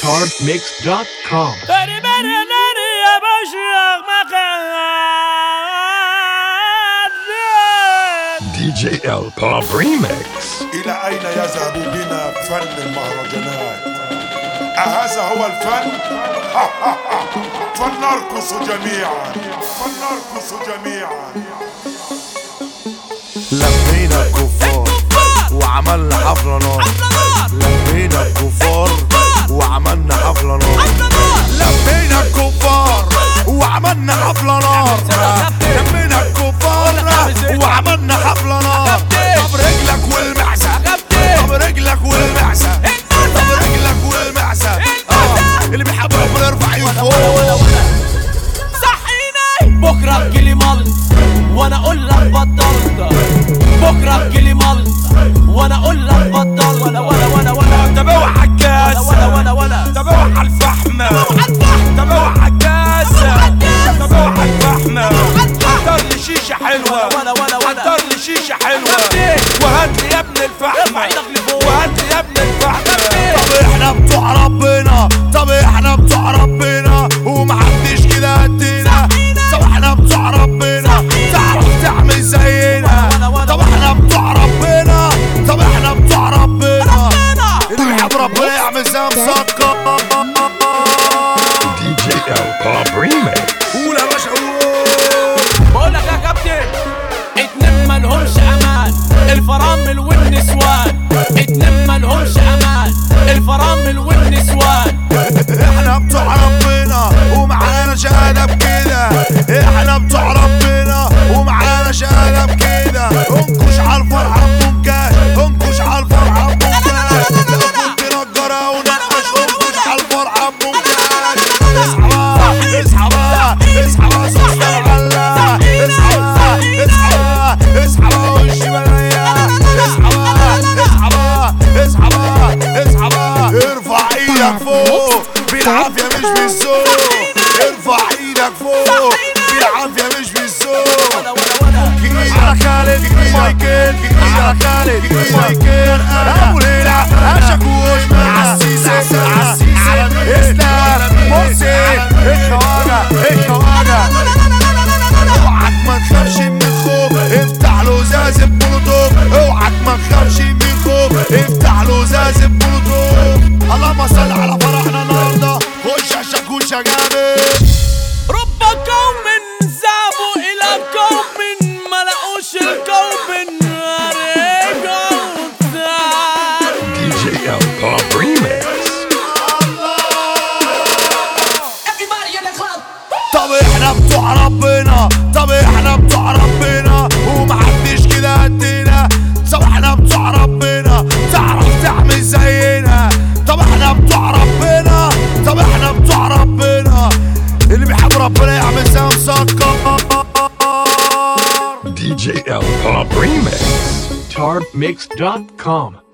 TarpMix.com بری بری نری باشیق مقعد DJ L Pop Remix إلى أين يذهب بنا فن المهرجانات أهذا هو الفن؟ فلنرقص جميعا فلنرقص جميعا لمينا الكفار وعملنا حفلة نار لمينا الكفار وعملنا حفلة نار لمينا الكفار وعملنا حفلة نار لمينا الكفار وعملنا حفلة نار طب رجلك والمعزة طب رجلك والمعزة طب رجلك والمعزة آه، اللي بيحب ربنا يرفع ايده فوق صحيني بكره بجيلي مل وانا اقول لك بطلت بكره بجيلي مل وانا اقول لك بطلت ولا ولا ولا ولا طب اوعى الجاز ولا ولا ولا طب اوعى الفحمة طب اوعى الجاز طب اوعى الفحمة حضر لي شيشة حلوة ولا ولا ولا حضر لي شيشة حلوة وهات لي يا ابن الفحمة ايدك لفوق. وهات لي يا ابن الفحمة طب احنا بتوع ربنا طب احنا بتوع ربنا ومحدش كده قدنا طب احنا بتوع ربنا تعرف تعمل زينا ولا ولا طب احنا بتوع ربنا طب احنا بتوع ربنا اللي بيحب ربنا يعمل زي مسكر DJ L Pop Remix قول يا باشا قول بقول لك يا كابتن اتنين مالهمش امان الفرامل والنسوان اتنين مالهمش امان الفرامل والنسوان احنا بتوع ربنا ومعانا شهادة بكده احنا بتوع ربنا ومعانا شهادة بكده انكش على الفرحة بمنكاش انكش على الفرحة بمنكاش لو كنت نجارة ونقش انكش على الفرحة بمنكاش اصحى بقى اصحى بقى اصحى بقى سوس العلا اصحى بقى اصحى بقى اصحى بقى وش بلايا اصحى بقى اصحى بقى اصحى بقى اصحى بقى ارفع ايدك فوق بالعافية مش بالذوق ارفع ايدك فوق بالعافية مش بالذوق ولا ولا ولا جديد على خالد مايكل جديد على خالد مايكل ابو ليلى اشكوش عسيسة عسيسة اسلام محسن الخواجة الخواجة اوعك ما تخافش من الخوف افتح له ازاز بمولوتوف اوعك ما تخافش من الخوف افتح له ازاز بمولوتوف اللهم صل على فرحنا النهارده خش يا شاكوشة جامد رب قوم ذهبوا إلى قوم ما لقوش القوم رجعوا تاني DJ L Pop Remix طب احنا بتوع ربنا طب احنا بتوع ربنا ومحدش كده قدنا طب احنا بتوع ربنا تعرف تعمل زينا طب احنا بتوع ربنا طب احنا بتوع ربنا اللي بيحب ربنا يعمل زي مسكر DJ L Pop Remix TarpMix.com